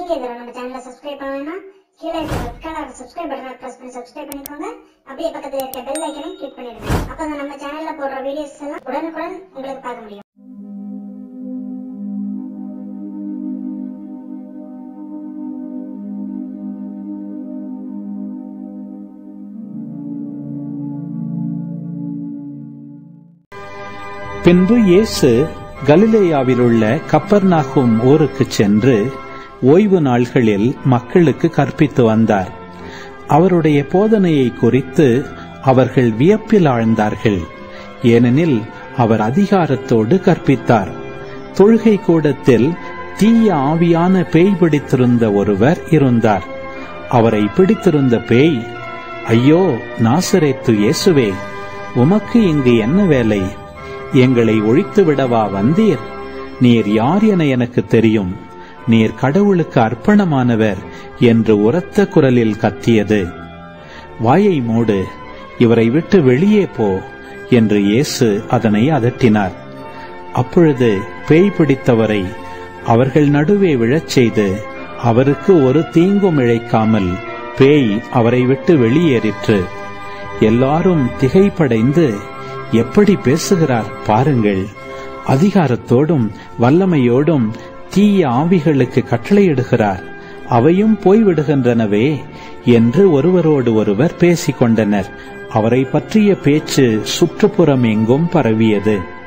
நீங்க இதுல நம்ம சேனலை சப்ஸ்கிரைப் பண்ணணும்னா கீழே இருக்க ரெட் கலர் சப்ஸ்கிரைப் பட்டனை பிரஸ் பண்ணி சப்ஸ்கிரைப் பண்ணிக்கோங்க அப்படியே பக்கத்துல இருக்க பெல் ஐக்கனையும் கிளிக் பண்ணிடுங்க அப்பதான் நம்ம சேனல்ல போடுற வீடியோஸ் எல்லாம் உடனுக்குடன் உங்களுக்கு பார்க்க முடியும் பின்பு இயேசு கலிலேயாவிலுள்ள கப்பர்நாகும் ஊருக்குச் சென்று ஓய்வு நாள்களில் மக்களுக்கு கற்பித்து வந்தார் அவருடைய போதனையை குறித்து அவர்கள் வியப்பில் ஆழ்ந்தார்கள் ஏனெனில் அவர் அதிகாரத்தோடு கற்பித்தார் தொழுகை கூடத்தில் தீய ஆவியான பேய் பிடித்திருந்த ஒருவர் இருந்தார் அவரை பிடித்திருந்த பேய் ஐயோ நாசரேத்து இயேசுவே உமக்கு இங்கு என்ன வேலை எங்களை ஒழித்து விடவா வந்தீர் நீர் யார் என எனக்கு தெரியும் நீர் கடவுளுக்கு அர்ப்பணமானவர் என்று உரத்த குரலில் கத்தியது வாயை மூடு இவரை விட்டு வெளியே போ என்று இயேசு அதனை அதட்டினார் அப்பொழுது பேய் பிடித்தவரை அவர்கள் நடுவே விழச் செய்து அவருக்கு ஒரு தீங்கும் இழைக்காமல் பேய் அவரை விட்டு வெளியேறிற்று எல்லாரும் திகைப்படைந்து எப்படி பேசுகிறார் பாருங்கள் அதிகாரத்தோடும் வல்லமையோடும் தீய ஆவிகளுக்கு கட்டளையிடுகிறார் அவையும் போய்விடுகின்றனவே என்று ஒருவரோடு ஒருவர் பேசிக் கொண்டனர் அவரை பற்றிய பேச்சு சுற்றுப்புறம் எங்கும் பரவியது